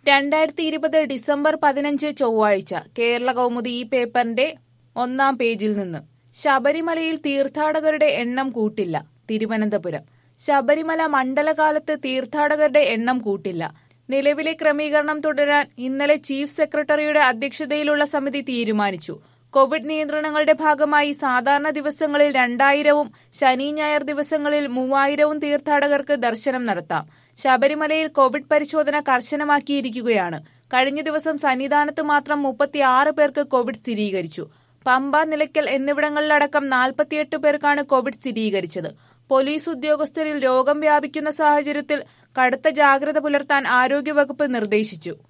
രണ്ടായിരത്തി ഇരുപത് ഡിസംബർ പതിനഞ്ച് ചൊവ്വാഴ്ച കേരള കൗമുദി ഈ പേപ്പറിന്റെ ഒന്നാം പേജിൽ നിന്ന് ശബരിമലയിൽ തീർത്ഥാടകരുടെ എണ്ണം കൂട്ടില്ല തിരുവനന്തപുരം ശബരിമല മണ്ഡലകാലത്ത് തീർത്ഥാടകരുടെ എണ്ണം കൂട്ടില്ല നിലവിലെ ക്രമീകരണം തുടരാൻ ഇന്നലെ ചീഫ് സെക്രട്ടറിയുടെ അധ്യക്ഷതയിലുള്ള സമിതി തീരുമാനിച്ചു കോവിഡ് നിയന്ത്രണങ്ങളുടെ ഭാഗമായി സാധാരണ ദിവസങ്ങളിൽ രണ്ടായിരവും ശനി ഞായർ ദിവസങ്ങളിൽ മൂവായിരവും തീർത്ഥാടകർക്ക് ദർശനം നടത്താം ശബരിമലയിൽ കോവിഡ് പരിശോധന കർശനമാക്കിയിരിക്കുകയാണ് കഴിഞ്ഞ ദിവസം സന്നിധാനത്ത് മാത്രം മുപ്പത്തിയാറ് പേർക്ക് കോവിഡ് സ്ഥിരീകരിച്ചു പമ്പ നിലയ്ക്കൽ എന്നിവിടങ്ങളിലടക്കം നാൽപ്പത്തിയെട്ട് പേർക്കാണ് കോവിഡ് സ്ഥിരീകരിച്ചത് പോലീസ് ഉദ്യോഗസ്ഥരിൽ രോഗം വ്യാപിക്കുന്ന സാഹചര്യത്തിൽ കടുത്ത ജാഗ്രത പുലർത്താൻ ആരോഗ്യവകുപ്പ് നിർദ്ദേശിച്ചു